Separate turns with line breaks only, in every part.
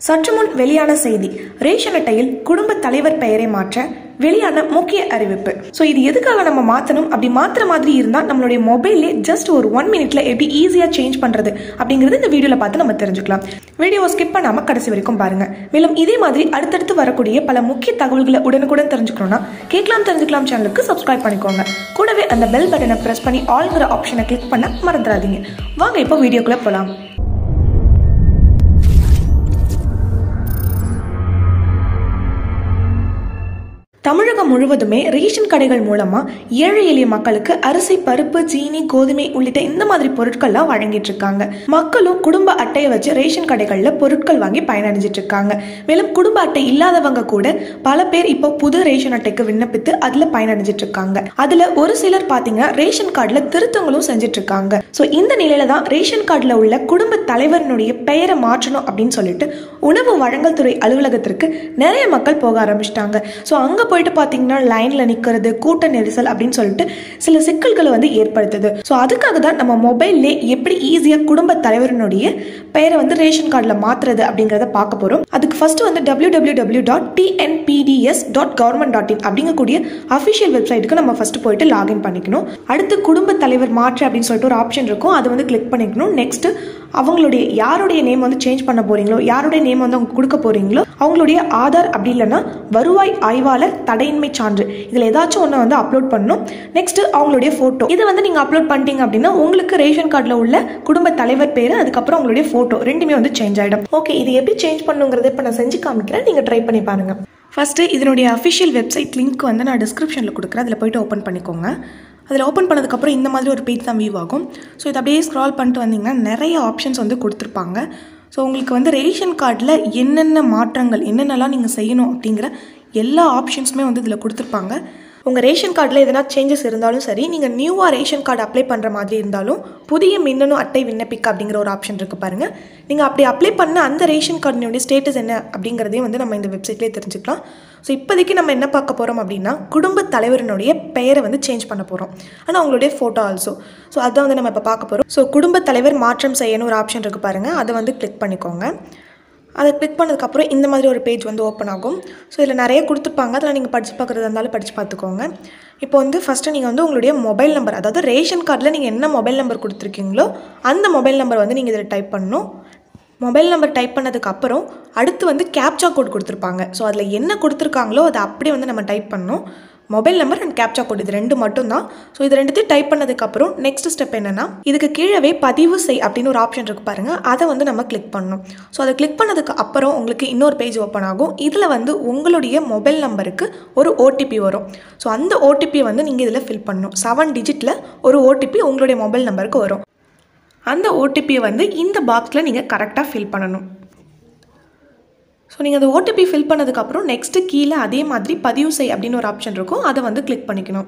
சற்று முன் வெளியான செய்தி ரேஷன் அட்டையில் குடும்ப தலைவர் பெயரை மாற்ற வெளியான முக்கிய அறிவிப்பு ஸோ இது எதுக்காக நம்ம மாற்றணும் அப்படி மாற்றுற மாதிரி இருந்தால் நம்மளுடைய மொபைல்லே ஜஸ்ட் ஒரு ஒன் மினிட்ல எப்படி ஈஸியாக சேஞ்ச் பண்ணுறது அப்படிங்கிறது இந்த வீடியோவில் பார்த்து நம்ம தெரிஞ்சுக்கலாம் வீடியோவை ஸ்கிப் பண்ணாமல் கடைசி வரைக்கும் பாருங்க மேலும் இதே மாதிரி அடுத்தடுத்து வரக்கூடிய பல முக்கிய தகவல்களை உடனுக்குடன் தெரிஞ்சுக்கணும்னா கேட்கலாம் தெரிஞ்சுக்கலாம் சேனலுக்கு சப்ஸ்கிரைப் பண்ணிக்கோங்க கூடவே அந்த பெல் பட்டனை ப்ரெஸ் பண்ணி ஆல்ங்கிற ஆப்ஷனை கிளிக் பண்ண மறந்துடாதீங்க வாங்க இப்போ வீடியோக்குள்ளே போகலாம் தமிழகம் முழுவதுமே ரேஷன் கடைகள் மூலமா ஏழை எளிய மக்களுக்கு அரிசி பருப்பு சீனி கோதுமை உள்ளிட்ட இந்த மாதிரி பொருட்கள்லாம் வழங்கிட்டு இருக்காங்க மக்களும் குடும்ப அட்டையை வச்சு ரேஷன் கடைகள்ல பொருட்கள் வாங்கி பயனடைஞ்சிட்டு இருக்காங்க மேலும் குடும்ப அட்டை இல்லாதவங்க கூட பல பேர் இப்போ புது ரேஷன் அட்டைக்கு விண்ணப்பித்து அதுல பயனடைஞ்சிட்டு இருக்காங்க அதுல ஒரு சிலர் பாத்தீங்கன்னா ரேஷன் கார்டுல திருத்தங்களும் செஞ்சுட்டு இருக்காங்க ஸோ இந்த நிலையில தான் ரேஷன் கார்டுல உள்ள குடும்ப தலைவரினுடைய பெயரை மாற்றணும் அப்படின்னு சொல்லிட்டு உணவு வழங்கல் துறை அலுவலகத்திற்கு நிறைய மக்கள் போக ஆரம்பிச்சிட்டாங்க ஸோ அங்க போயிட்டு பார்த்தீங்கன்னா லைனில் நிற்கிறது கூட்ட நெரிசல் அப்படின்னு சொல்லிட்டு சில சிக்கல்களை வந்து ஏற்படுத்துது ஸோ அதுக்காக தான் நம்ம மொபைல்லே எப்படி ஈஸியாக குடும்ப தலைவரினுடைய பெயரை வந்து ரேஷன் கார்டில் மாற்றுறது அப்படிங்கிறத பார்க்க போகிறோம் அதுக்கு ஃபர்ஸ்ட் வந்து W W W dot TNPDS dot government dot in அப்படிங்கக்கூடிய அஃபிஷியல் வெப்சைட்டுக்கு நம்ம ஃபர்ஸ்ட் போயிட்டு லாகின் பண்ணிக்கணும் அடுத்து குடும்ப தலைவர் மாற்று அப்படின்னு சொல்லிட்டு ஒரு ஆப்ஷன் இருக்கும் அதை வந்து கிளிக் பண்ணிக்கணும் நெக்ஸ்ட் அவங்களுடைய யாருடைய நேம் வந்து சேஞ்ச் பண்ண போறீங்களோ யாருடைய நேம் வந்து அவங்க கொடுக்க போறீங்களோ அவங்களுடைய ஆதார் அப்படி இல்லைன்னா வருவாய் ஆய்வாளர் தடையின்மை சான்று இதில் ஏதாச்சும் ஒன்று வந்து அப்லோட் பண்ணணும் நெக்ஸ்ட் அவங்களுடைய ஃபோட்டோ இதை வந்து நீங்கள் அப்லோட் பண்ணிட்டீங்க அப்படின்னா உங்களுக்கு ரேஷன் கார்டில் உள்ள குடும்ப தலைவர் பேர் அதுக்கப்புறம் உங்களுடைய ஃபோட்டோ ரெண்டுமே வந்து சேஞ்ச் ஆகிடும் ஓகே இது எப்படி சேஞ்ச் பண்ணுங்கிறத இப்போ நான் செஞ்சு காமிக்கிறேன் நீங்கள் ட்ரை பண்ணி பாருங்க ஃபஸ்ட்டு இதனுடைய அஃபிஷியல் வெப்சைட் லிங்க் வந்து நான் டிஸ்கிரிப்ஷனில் கொடுக்குறேன் அதில் போயிட்டு ஓப்பன் பண்ணிக்கோங்க அதில் ஓப்பன் பண்ணதுக்கப்புறம் இந்த மாதிரி ஒரு பேஜ் தான் வியூ ஆகும் ஸோ இதை அப்படியே ஸ்க்ரால் பண்ணிட்டு வந்தீங்கன்னா நிறைய ஆப்ஷன்ஸ் வந்து கொடுத்துருப்பாங்க ஸோ உங்களுக்கு வந்து ரேஷன் கார்டில் என்னென்ன மாற்றங்கள் என்னென்னலாம் நீங்கள் செய்யணும் அப்படிங்கிற எல்லா ஆப்ஷன்ஸுமே வந்து இதில் கொடுத்துருப்பாங்க உங்கள் ரேஷன் கார்டில் எதனா சேஞ்சஸ் இருந்தாலும் சரி நீங்கள் நியூவாக ரேஷன் கார்டு அப்ளை பண்ணுற மாதிரி இருந்தாலும் புதிய மின்னணு அட்டை விண்ணப்பிக்க அப்படிங்கிற ஒரு ஆப்ஷன் இருக்குது பாருங்கள் நீங்கள் அப்படி அப்ளை பண்ண அந்த ரேஷன் கார்டினுடைய ஸ்டேட்டஸ் என்ன அப்படிங்கிறதையும் வந்து நம்ம இந்த வெப்சைட்லேயே தெரிஞ்சுக்கலாம் ஸோ இப்போதைக்கு நம்ம என்ன பார்க்க போகிறோம் அப்படின்னா குடும்ப தலைவரினுடைய பெயரை வந்து சேஞ்ச் பண்ண போகிறோம் ஆனால் அவங்களுடைய ஃபோட்டோ ஆல்சோ ஸோ அதான் வந்து நம்ம இப்போ பார்க்க போகிறோம் ஸோ குடும்ப தலைவர் மாற்றம் செய்யணும் ஒரு ஆப்ஷன் இருக்குது பாருங்கள் அதை வந்து கிளிக் பண்ணிக்கோங்க அதை கிளிக் பண்ணதுக்கப்புறம் இந்த மாதிரி ஒரு பேஜ் வந்து ஓப்பன் ஆகும் ஸோ இதில் நிறைய கொடுத்துருப்பாங்க அதில் நீங்கள் படித்து பார்க்குறதா இருந்தாலும் படித்து பார்த்துக்கோங்க இப்போ வந்து ஃபஸ்ட்டு நீங்கள் வந்து உங்களுடைய மொபைல் நம்பர் அதாவது ரேஷன் கார்டில் நீங்கள் என்ன மொபைல் நம்பர் கொடுத்துருக்கீங்களோ அந்த மொபைல் நம்பர் வந்து நீங்கள் இதில் டைப் பண்ணணும் மொபைல் நம்பர் டைப் பண்ணதுக்கு அப்புறம் அடுத்து வந்து கேப்சா கோட் கொடுத்துருப்பாங்க ஸோ அதில் என்ன கொடுத்துருக்காங்களோ அதை அப்படியே வந்து நம்ம டைப் பண்ணணும் mobile number and captcha code இது ரெண்டு மட்டும் தான் ஸோ இது ரெண்டுத்தையும் டைப் பண்ணதுக்கப்புறம் நெக்ஸ்ட் ஸ்டெப் என்னன்னா இதுக்கு கீழவே பதிவு செய் அப்படின்னு ஒரு ஆப்ஷன் இருக்கு பாருங்க அதை வந்து நம்ம கிளிக் பண்ணணும் ஸோ அதை கிளிக் பண்ணதுக்கு அப்புறம் உங்களுக்கு இன்னொரு பேஜ் ஓப்பன் ஆகும் இதில் வந்து உங்களுடைய மொபைல் நம்பருக்கு ஒரு ஓடிபி வரும் ஸோ அந்த ஓடிபியை வந்து நீங்கள் இதில் ஃபில் பண்ணணும் செவன் டிஜிட்டில் ஒரு ஓடிபி உங்களுடைய மொபைல் நம்பருக்கு வரும் அந்த ஓடிபியை வந்து இந்த பாக்ஸில் நீங்கள் கரெக்டாக ஃபில் பண்ணணும் ஸோ நீங்கள் அந்த ஓடிபி ஃபில் பண்ணதுக்கப்புறம் நெக்ஸ்ட்டு கீழே அதே மாதிரி பதிவு செய் அப்படின்னு ஒரு ஆப்ஷன் இருக்கும் அதை வந்து கிளிக் பண்ணிக்கணும்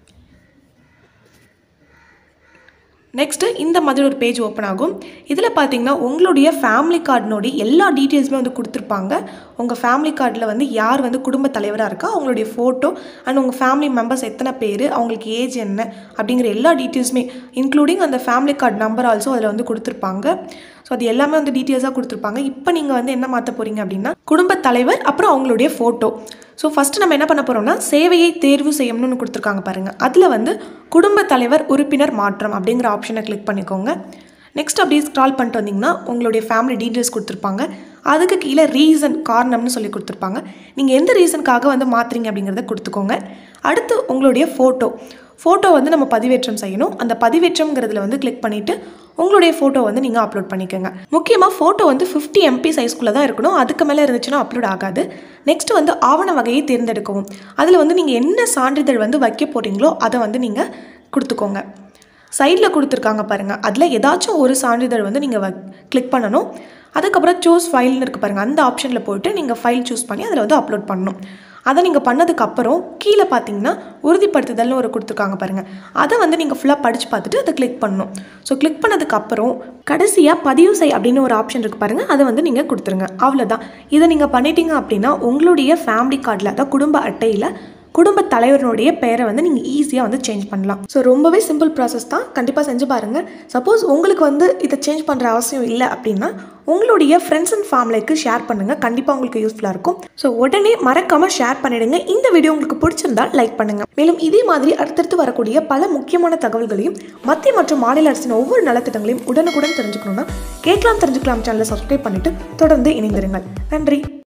நெக்ஸ்ட்டு இந்த மாதிரி ஒரு பேஜ் ஓப்பன் ஆகும் இதில் பார்த்தீங்கன்னா உங்களுடைய ஃபேமிலி கார்டினுடைய எல்லா டீட்டெயில்ஸுமே வந்து கொடுத்துருப்பாங்க உங்கள் ஃபேமிலி கார்டில் வந்து யார் வந்து குடும்ப தலைவராக இருக்கா அவங்களுடைய ஃபோட்டோ அண்ட் உங்கள் ஃபேமிலி மெம்பர்ஸ் எத்தனை பேர் அவங்களுக்கு ஏஜ் என்ன அப்படிங்கிற எல்லா டீட்டெயில்ஸுமே இன்க்ளூடிங் அந்த ஃபேமிலி கார்டு நம்பர் ஆல்சோ அதில் வந்து கொடுத்துருப்பாங்க ஸோ அது எல்லாமே வந்து டீட்டெயில்ஸாக கொடுத்துருப்பாங்க இப்போ நீங்கள் வந்து என்ன மாற்ற போகிறீங்க அப்படின்னா குடும்ப தலைவர் அப்புறம் அவங்களுடைய ஃபோட்டோ ஸோ ஃபஸ்ட்டு நம்ம என்ன பண்ண போகிறோம்னா சேவையை தேர்வு செய்யணும்னு கொடுத்துருக்காங்க பாருங்கள் அதில் வந்து குடும்ப தலைவர் உறுப்பினர் மாற்றம் அப்படிங்கிற ஆப்ஷனை கிளிக் பண்ணிக்கோங்க நெக்ஸ்ட் அப்படியே ஸ்க்ரால் பண்ணிட்டு வந்தீங்கன்னா உங்களுடைய ஃபேமிலி டீட்டெயில்ஸ் கொடுத்துருப்பாங்க அதுக்கு கீழே ரீசன் காரணம்னு சொல்லி கொடுத்துருப்பாங்க நீங்கள் எந்த ரீசனுக்காக வந்து மாற்றுறீங்க அப்படிங்கிறத கொடுத்துக்கோங்க அடுத்து உங்களுடைய ஃபோட்டோ ஃபோட்டோ வந்து நம்ம பதிவேற்றம் செய்யணும் அந்த பதிவேற்றம்ங்கிறதுல வந்து கிளிக் பண்ணிவிட்டு உங்களுடைய ஃபோட்டோ வந்து நீங்கள் அப்லோட் பண்ணிக்கோங்க முக்கியமாக ஃபோட்டோ வந்து ஃபிஃப்டி எம்பி சைஸ்க்குள்ளே தான் இருக்கணும் அதுக்கு மேலே இருந்துச்சுன்னா அப்லோட் ஆகாது நெக்ஸ்ட் வந்து ஆவண வகையை தேர்ந்தெடுக்கவும் அதில் வந்து நீங்கள் என்ன சான்றிதழ் வந்து வைக்க போகிறீங்களோ அதை வந்து நீங்கள் கொடுத்துக்கோங்க சைடில் கொடுத்துருக்காங்க பாருங்கள் அதில் ஏதாச்சும் ஒரு சான்றிதழ் வந்து நீங்கள் வ கிளிக் பண்ணணும் அதுக்கப்புறம் சூஸ் ஃபைல்னு இருக்குது பாருங்கள் அந்த ஆப்ஷனில் போயிட்டு நீங்கள் ஃபைல் சூஸ் பண்ணி அதில் வந்து அப்லோட் பண்ணணும் அதை நீங்கள் பண்ணதுக்கப்புறம் கீழே பார்த்தீங்கன்னா உறுதிப்படுத்துதல்னு ஒரு கொடுத்துருக்காங்க பாருங்கள் அதை வந்து நீங்கள் ஃபுல்லாக படித்து பார்த்துட்டு அதை கிளிக் பண்ணணும் ஸோ கிளிக் பண்ணதுக்கப்புறம் கடைசியாக பதிவு செய் அப்படின்னு ஒரு ஆப்ஷன் இருக்குது பாருங்கள் அதை வந்து நீங்கள் கொடுத்துருங்க அவ்வளோதான் இதை நீங்கள் பண்ணிட்டீங்க அப்படின்னா உங்களுடைய ஃபேமிலி கார்டில் அதாவது குடும்ப அட்டையில் குடும்ப தலைவருடைய பெயரை வந்து நீங்கள் ஈஸியாக வந்து சேஞ்ச் பண்ணலாம் ஸோ ரொம்பவே சிம்பிள் ப்ராசஸ் தான் கண்டிப்பாக செஞ்சு பாருங்கள் சப்போஸ் உங்களுக்கு வந்து இதை சேஞ்ச் பண்ணுற அவசியம் இல்லை அப்படின்னா உங்களுடைய ஃப்ரெண்ட்ஸ் அண்ட் ஃபேமிலிக்கு ஷேர் பண்ணுங்கள் கண்டிப்பாக உங்களுக்கு யூஸ்ஃபுல்லாக இருக்கும் ஸோ உடனே மறக்காமல் ஷேர் பண்ணிடுங்க இந்த வீடியோ உங்களுக்கு பிடிச்சிருந்தா லைக் பண்ணுங்கள் மேலும் இதே மாதிரி அடுத்தடுத்து வரக்கூடிய பல முக்கியமான தகவல்களையும் மத்திய மற்றும் மாநில அரசின் ஒவ்வொரு நலத்திட்டங்களையும் உடனுக்குடன் தெரிஞ்சுக்கணும்னா கேட்கலாம் தெரிஞ்சுக்கலாம் சேனலை சப்ஸ்கிரைப் பண்ணிட்டு தொடர்ந்து இணைந்திருங்கள் நன்றி